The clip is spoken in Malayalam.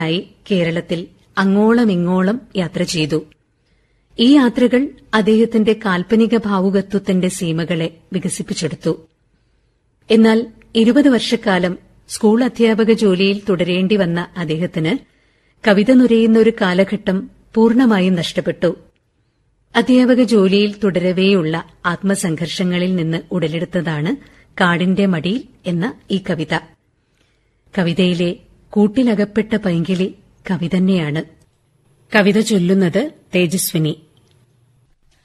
ആയി കേരളത്തിൽ അങ്ങോളം ഇങ്ങോളം യാത്ര ചെയ്തു ഈ യാത്രകൾ അദ്ദേഹത്തിന്റെ കാൽപ്പനിക ഭാവുകത്വത്തിന്റെ സീമകളെ വികസിപ്പിച്ചെടുത്തു എന്നാൽ ഇരുപത് വർഷക്കാലം സ്കൂൾ അധ്യാപക ജോലിയിൽ തുടരേണ്ടി വന്ന അദ്ദേഹത്തിന് കവിത നുരയുന്ന ഒരു കാലഘട്ടം പൂർണ്ണമായും നഷ്ടപ്പെട്ടു അധ്യാപക ജോലിയിൽ തുടരവേയുള്ള ആത്മസംഘർഷങ്ങളിൽ നിന്ന് ഉടലെടുത്തതാണ് കാടിന്റെ മടിയിൽ എന്ന ഈ കവിത കവിതയിലെ കൂട്ടിലകപ്പെട്ട പൈങ്കിളി കവി തന്നെയാണ് കവിത ചൊല്ലുന്നത് തേജസ്വിനി